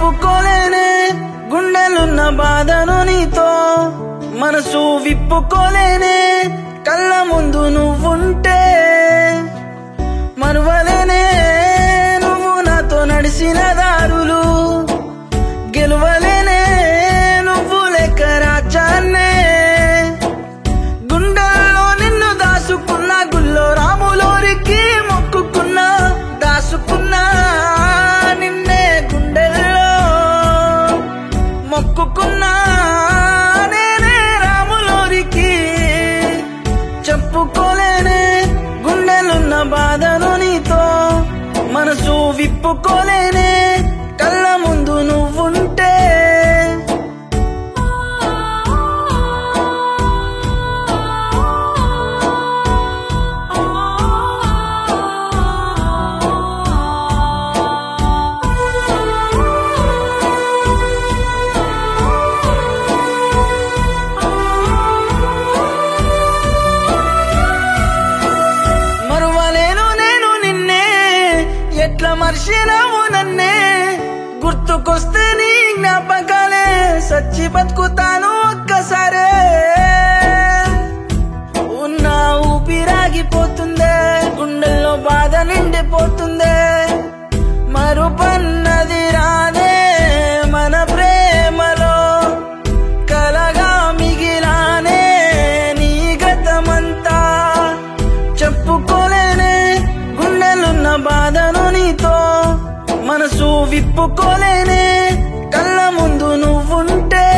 చెప్పుకోలేనే గుండెలున్న బాధను నీతో మనసు విప్పుకోలేనే కళ్ళ ముందు నువ్వుంటే మరువలేనే నువ్వు నాతో నడిచిన దారులు గెలువలేనే నువ్వు లెక్క రాజాన్నే గుండెల్లో నిన్ను దాసుకున్నా గుల్లో రాములోరికి మొక్కుకున్నా దాసుకున్నా నిన్నే గుండెల్లో మొక్కుకున్నా నేనే రాములోరికి చెప్పుకోలేనే గుండెలున్న బాధను నీతో మనసు విప్పుకోలేనే కళ్ళ ముందు నువ్వుంటే మరువలేను నేను నిన్నే ఎట్లా మర్చినావు నన్నే గుర్తుకొస్తే నీ జ్ఞాపకాలే సచ్చి బతుకుతాను ఒక్కసారే ఉన్న ఊపిరాగిపోతుందే గుండెల్లో బాధ నిండిపోతుందే మరుపన్నది రాదే మన ప్రేమలో కలగా మిగిలానే నీ గతమంతా చెప్పుకోలేనే గుండెలున్న బాధను నీతో మనసు విప్పుకోలేనే కళ్ళ ముందు నువ్వుంటే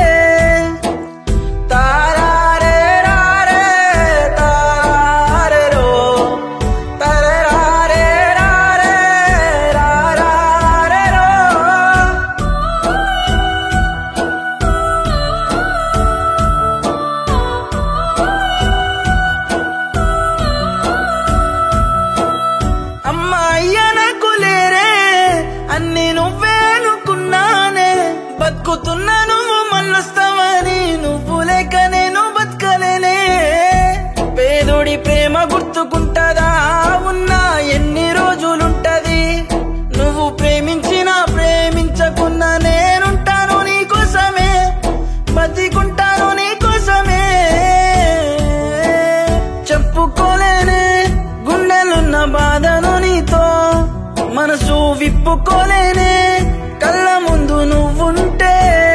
తారారే రారే తారారెరో, తరరారే రారే రారారెరో. అమ్మా అయ్య నాకు లేరే అన్ని నువ్వే అనుకున్నానే బతుకుతున్నా నువ్వు మళ్ళొస్తావని నువ్వు లేక నేను బతకలేనే పేదోడి ప్రేమ గుర్తుకుంటదా ఉన్నా ఎన్ని రోజులుంటది నువ్వు ప్రేమించినా ప్రేమించకున్నా నేనుంటాను నీకోసమే బతికుంటాను నీకోసమే చెప్పుకోలేనే గుండెలున్న బాధను నీతో మనసు విప్పుకోలేనే కళ్ళ ముందు నువ్వుంటే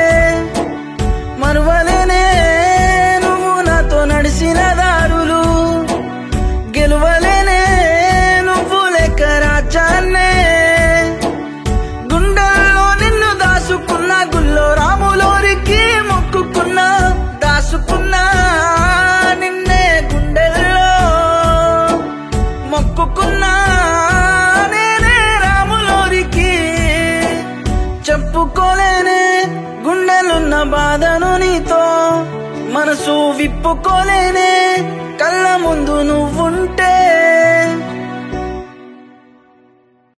మరువలేనే నువ్వు నాతో నడిచిన దారులు గెలువలేనే నువ్వు లెక్క రాజాన్నే గుండెల్లో నిన్ను దాసుకున్నా గుల్లో రాములోరికి మొక్కుకున్నా దాసుకున్నా నిన్నే గుండెల్లో మొక్కుకున్నా నేనే రాములోరికి చెప్పుకోలేనే గుండెలున్న బాధను నీతో మనసు విప్పుకోలేనే కళ్ళ ముందు నువ్వుంటే